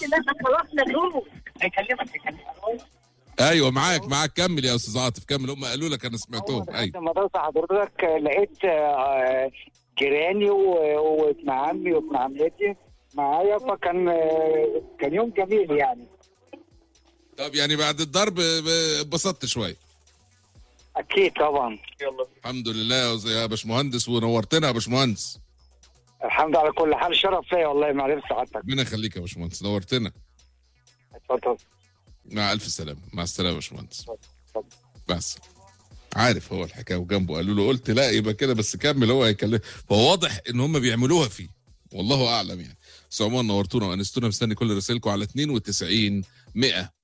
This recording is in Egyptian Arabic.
لا خلصنا اليوم هيكلمك هيكلمك ايوه معاك معاك كمل يا استاذ عاطف كمل هم قالوا لك انا سمعتهم ايوه لما درس حضرتك لقيت آه، جيراني و- وابن عمي وابن عمتي معايا فكان آه، كان يوم جميل يعني طب يعني بعد الضرب ب- اتبسطت شويه اكيد طبعا يلا الحمد لله يا أستاذ- يا باشمهندس ونورتنا يا باشمهندس الحمد لله على كل حال شرف ليا والله معرفة سعادتك ربنا يخليك يا باشمهندس نورتنا اتفضل مع الف سلامه مع السلامه يا باشمهندس اتفضل. بس عارف هو الحكايه وجنبه قالوا له قلت لا يبقى كده بس كمل هو هيكلم فهو واضح ان هم بيعملوها فيه والله اعلم يعني بس عموما نورتونا وانستونا مستني كل رسائلكم على 92 100